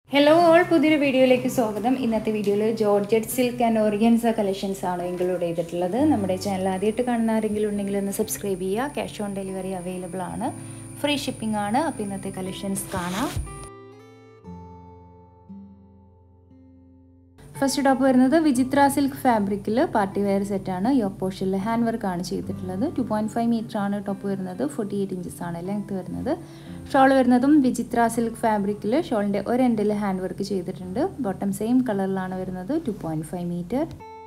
hello all പുതിയൊരു വീഡിയോയിലേക്ക് സ്വാഗതം ഇന്നത്തെ വീഡിയോയിൽ georgette silk and organza collections ആണ് ഇൻക്ലൂഡ് ചെയ്തിട്ടുള്ളത് നമ്മുടെ ചാനൽ ആദ്യമായിട്ട് കാണുന്ന ആരെങ്കിലും ഉണ്ടെങ്കിൽ ഒന്ന് സബ്സ്ക്രൈബ് ചെയ്യുക ക്യാഷ് ഓൺ ഡെലിവറി അവൈലബിൾ ആണ് ഫ്രീ ഷിപ്പിംഗ് ആണ് അപ്പോൾ ഇന്നത്തെ കളക്ഷൻസ് കാണാം ഫസ്റ്റ് ടോപ്പ് വരുന്നത് വിചിത്ര സിൽക്ക് ഫാബ്രിക്കിൽ പാർട്ടി വെയർ സെറ്റാണ് യോക്ക് പോർഷനിൽ ഹാൻഡ് വർക്കാണ് ചെയ്തിട്ടുള്ളത് ടു പോയിൻറ്റ് ഫൈവ് മീറ്റർ ആണ് ടോപ്പ് വരുന്നത് ഫോർട്ടി എയ്റ്റ് ഇഞ്ചസ് ആണ് ലെങ്ത് വരുന്നത് ഷോൾ വരുന്നതും വിചിത്ര സിൽക്ക് ഫാബ്രിക്കിൽ ഷോളിൻ്റെ ഒരു എൻഡിൽ ഹാൻഡ് വർക്ക് ചെയ്തിട്ടുണ്ട് ബോട്ടം സെയിം കളറിലാണ് വരുന്നത് two point five metre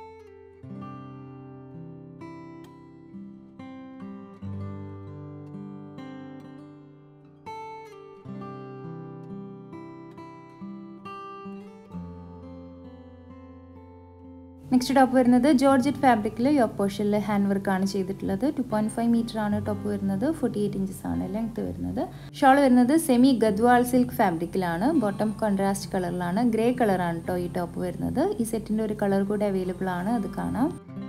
next top വരുന്നത് ജോർജറ്റ് ഫാബ്രിക്കിൽ യോക്ക് പോർഷനിൽ ഹാൻഡ് വർക്കാണ് ചെയ്തിട്ടുള്ളത് ടു പോയിൻറ്റ് ഫൈവ് മീറ്റർ ആണ് ടോപ്പ് വരുന്നത് ഫോർട്ടി എയ്റ്റ് ഇഞ്ചസ് ആണ് ലെങ്ത് വരുന്നത് ഷോൾ വരുന്നത് സെമി ഗദ്വാൾ സിൽക്ക് ഫാബ്രിക്കിലാണ് ബോട്ടം കോൺട്രാസ്റ്റ് കളറിലാണ് ഗ്രേ കളറാണ് കേട്ടോ ഈ ടോപ്പ് വരുന്നത് ഈ സെറ്റിൻ്റെ ഒരു കളർ കൂടെ അവൈലബിൾ ആണ് അത് കാണാം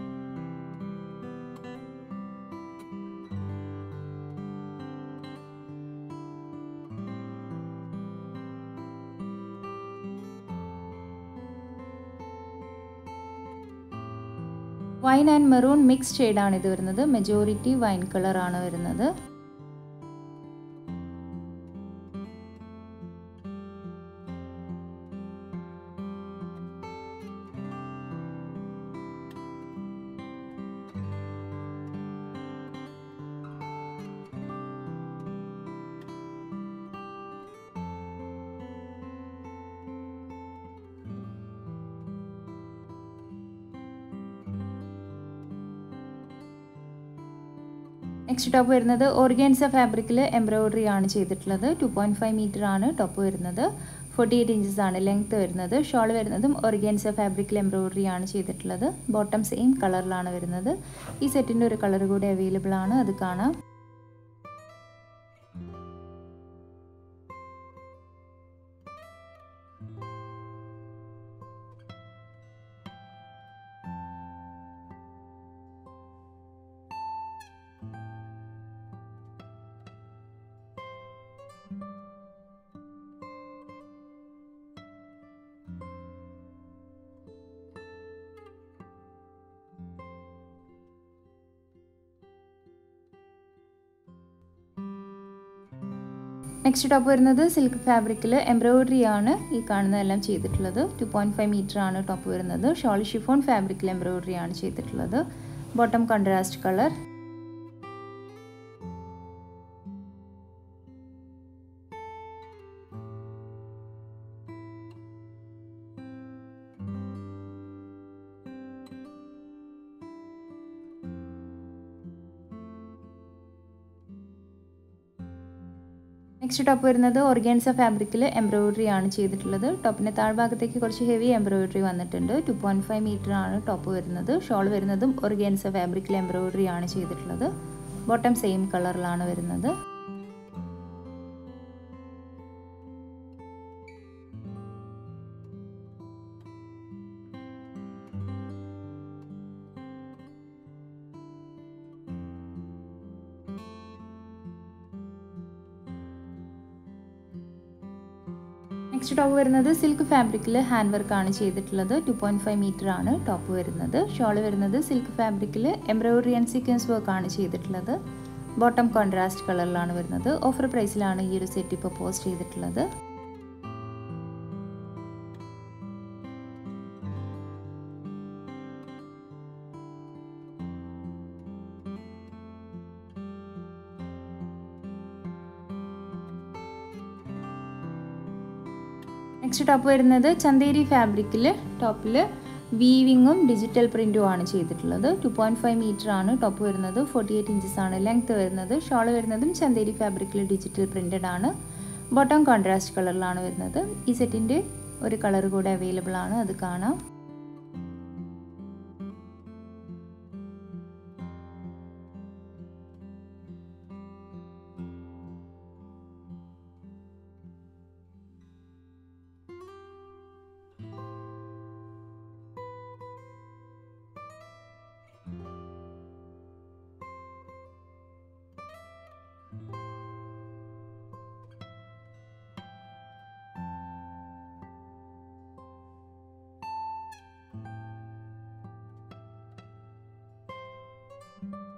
വൈൻ ആൻഡ് മെറൂൺ മിക്സ് ഷെയ്ഡാണ് ഇത് വരുന്നത് മെജോറിറ്റി വൈൻ കളറാണ് വരുന്നത് നെക്സ്റ്റ് ടോപ്പ് വരുന്നത് ഓർഗാൻസ ഫാബ്രിക്കിൽ എംബ്രോയിഡറി ആണ് ചെയ്തിട്ടുള്ളത് ടു പോയിൻറ്റ് ഫൈവ് മീറ്റർ ആണ് ടോപ്പ് വരുന്നത് ഫോർട്ടി എയ്റ്റ് ഇഞ്ചസ് ആണ് ലെങ്ത് വരുന്നത് ഷോൾ വരുന്നതും ഓർഗാൻസ ഫാബ്രിക്കിൽ എംബ്രോയിഡറി ആണ് ചെയ്തിട്ടുള്ളത് ബോട്ടം സെയിം കളറിലാണ് വരുന്നത് ഈ സെറ്റിൻ്റെ ഒരു കളർ കൂടി അവൈലബിൾ ആണ് അത് കാണാം നെക്സ്റ്റ് ടോപ്പ് വരുന്നത് സിൽക്ക് ഫാബ്രിക്കിൽ എംബ്രോയിഡറി ആണ് ഈ കാണുന്നതെല്ലാം ചെയ്തിട്ടുള്ളത് ടു പോയിൻറ്റ് ഫൈവ് മീറ്റർ ആണ് ടോപ്പ് വരുന്നത് ഷോൾ ഷിഫോൺ ഫാബ്രിക്കിൽ എംബ്രോയിഡറി ആണ് ചെയ്തിട്ടുള്ളത് bottom contrast colour next top വരുന്നത് ഓർഗാൻസ ഫാബ്രിക്കിൽ എംബ്രോയിഡറി ആണ് ചെയ്തിട്ടുള്ളത് ടോപ്പിൻ്റെ താഴ്ഭാഗത്തേക്ക് കുറച്ച് ഹെവി എംബ്രോയിഡറി വന്നിട്ടുണ്ട് ടു പോയിൻറ്റ് ഫൈവ് മീറ്റർ ആണ് ടോപ്പ് വരുന്നത് ഷോൾ വരുന്നതും ഓർഗാൻസ ഫാബ്രിക്കിൽ എംബ്രോയിഡറി ആണ് ചെയ്തിട്ടുള്ളത് ബോട്ടം സെയിം കളറിലാണ് വരുന്നത് നെക്സ്റ്റ് ടോപ്പ് വരുന്നത് സിൽക്ക് ഫാബ്രിക്കിൽ ഹാൻഡ് വർക്ക് ആണ് ചെയ്തിട്ടുള്ളത് ടു പോയിൻറ്റ് ഫൈവ് മീറ്റർ ആണ് ടോപ്പ് വരുന്നത് ഷോൾ വരുന്നത് സിൽക്ക് ഫാബ്രിക്കിൽ എംബ്രോയിഡറി ആൻഡ് സീക്വൻസ് വർക്ക് ആണ് ചെയ്തിട്ടുള്ളത് ബോട്ടം കോൺട്രാസ്റ്റ് കളറിലാണ് വരുന്നത് ഓഫർ പ്രൈസിലാണ് ഈ ഒരു സെറ്റ് ഇപ്പോൾ പോസ്റ്റ് ചെയ്തിട്ടുള്ളത് നെക്സ്റ്റ് ടോപ്പ് വരുന്നത് ചന്തേരി ഫാബ്രിക്കിൽ ടോപ്പിൽ വീവിങ്ങും ഡിജിറ്റൽ പ്രിൻറ്റും ആണ് ചെയ്തിട്ടുള്ളത് ടു പോയിൻറ്റ് ഫൈവ് മീറ്റർ ആണ് ടോപ്പ് വരുന്നത് ഫോർട്ടി എയ്റ്റ് ഇഞ്ചസ് ആണ് ലെങ്ത് വരുന്നത് ഷോൾ വരുന്നതും ചന്തേരി ഫാബ്രിക്കിൽ ഡിജിറ്റൽ പ്രിൻറ്റഡ് ആണ് ബോട്ടം കോൺട്രാസ്റ്റ് കളറിലാണ് വരുന്നത് ഈ സെറ്റിൻ്റെ ഒരു കളർ കൂടെ അവൈലബിൾ ആണ് അത് കാണാം ബൈ